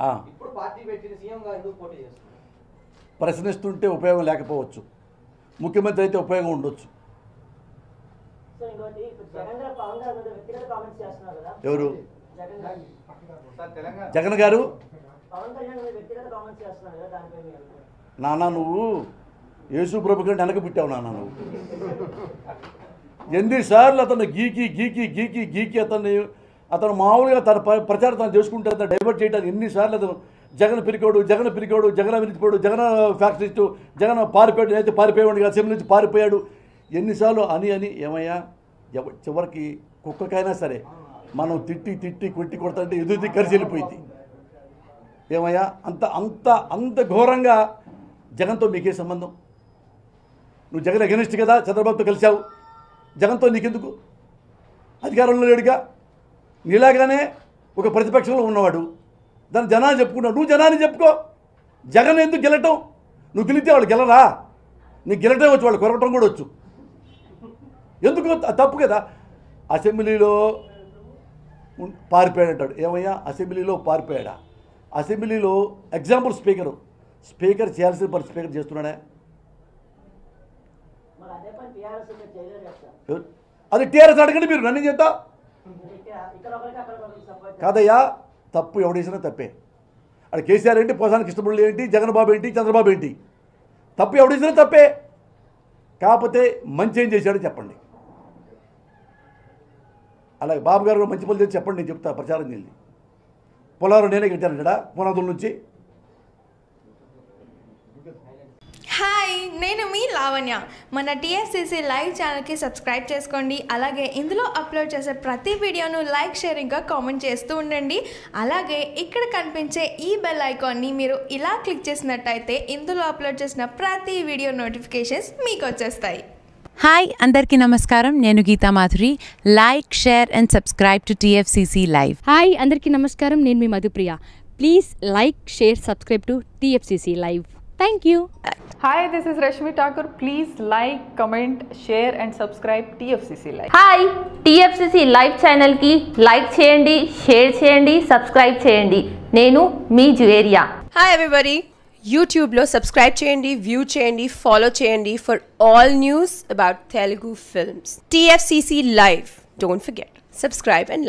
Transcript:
ఆ. ఇప్పుడు పార్టీ పెట్టిన సీఎంగా ఎందుకు పోటీ చేస్తున్నారు ప్రశ్నిస్తుంటే ఉపయోగం లేకపోవచ్చు ముఖ్యమంత్రి అయితే ఉపయోగం ఉండొచ్చు సో ఇంకోటి ఇప్పుడు జగన్ గారు పవన్ గారు మీద వ్యక్తిగత కామెంట్స్ చేస్తున్నారు కదా ఎవరు జగన్ గారు సార్ తెలంగాణ జగన్ గారు పవన్ కళ్యాణ్ మీద వ్యక్తిగత కామెంట్స్ చేస్తున్నారు కదా దానిపై మీ అభిప్రాయం నాన్న నువ్వు యేసు ప్రభు కంటే వెనక పెట్టావు నాన్న నువ్వు ఎన్నిసార్లు అతను గీకి గీకి గీకి గీకి అతన్ని అతను మామూలుగా తన ప- ప్రచారం తను చేసుకుంటే అతను డైవర్ట్ చేయడానికి ఎన్నిసార్లు అతను జగన్ పిరికోడు జగన్ పిరికోడు జగన్ విరిచిపోడు జగన్ ఫ్యాక్టరిస్టు జగన్ పారిపోయాడు అయితే పారిపోయాడు అసెంబ్లీ నుంచి పారిపోయాడు ఎన్నిసార్లు అని అని ఏమయ్యా ఎవ- చివరికి కుక్కకైనా సరే మనం తిట్టి తిట్టి కొట్టి కొడతంటే ఎదురు కలిసి వెళ్ళిపోయింది ఏమయ్యా అంత అంత అంత ఘోరంగా జగన్తో మీకే సంబంధం నువ్వు జగన్ అగెనిస్ట్ కదా చంద్రబాబుతో కలిశావు జగన్తో నీకెందుకు అధికారంలో లేడుగా నీలాగానే ఒక ప్రతిపక్షంలో ఉన్నవాడు దాన్ని జనాన్ని చెప్పుకున్నావు నువ్వు జనాన్ని చెప్పుకో జగన్ ఎందుకు గెలటం నువ్వు గెలితే వాళ్ళు గెలరా నీకు గెలటం వచ్చు వాళ్ళు కొరకటం కూడా వచ్చు ఎందుకు త- తప్పు కదా అసెంబ్లీలో ఉన్- పారిపోయాడు అంటాడు ఏమయ్యా అసెంబ్లీలో పారిపోయాడా అసెంబ్లీలో ఎగ్జాంపుల్ స్పీకరు స్పీకర్ చేయాల్సిన పని స్పీకర్ చేస్తున్నాడా మరి అదే పని టీఆర్ఎస్ మీరు చేయలేరు కదా సార్ ఎవరు? అది టీఆర్ఎస్ అడగండి మీరు నన్ను చేద్దా మీరు ఇక్కడ ఇక్కడ ఒకరికి అక్కడ ఒకరికి సపోర్ట్ కాదయ్యా తప్పు ఎవడేసినా తప్పే అక్కడ కేసీఆర్ ఏంటి పోసానికి కృష్ణమురళి ఏంటి జగన్ బాబు ఏంటి చంద్రబాబు ఏంటి తప్పు ఎవడేసినా తప్పే కాకపోతే మంచి ఏం చేశాడో చెప్పండి అలాగే బాబు గారు మంచి పనులు చేసి చెప్పండి నేను చెప్తా ప్రచారం చేయండి పొలాలు నేనే కట్టాను ఇక్కడ పునాదుల నుంచి హాయ్ నేను మీ లావణ్య మన టీఎస్సీసీ లైవ్ ఛానల్కి సబ్స్క్రైబ్ చేసుకోండి అలాగే ఇందులో అప్లోడ్ చేసే ప్రతి వీడియోను లైక్ షేరింగ్గా కామెంట్ చేస్తూ ఉండండి అలాగే ఇక్కడ కనిపించే ఈ బెల్ ఐకాన్ని మీరు ఇలా క్లిక్ చేసినట్టయితే ఇందులో అప్లోడ్ చేసిన ప్రతి వీడియో నోటిఫికేషన్స్ మీకు వచ్చేస్తాయి హాయ్ అందరికీ నమస్కారం నేను Geetha Madhuri like share and subscribe to TFCC live hi అందరికీ నమస్కారం నేను మీ Madhupriya please like share subscribe to TFCC live thank you Hi, this is Rashmi Thakur. Please like, comment, share, and subscribe TFCC Live. Hi TFCC live ఛానల్కి like చేయండి share చేయండి subscribe చేయండి నేను మీ జువేరియా హాయ్ ఎవ్రీబడి యూట్యూబ్లో సబ్స్క్రైబ్ చేయండి view చేయండి follow చేయండి for all news about Telugu films TFCC live don't forget subscribe and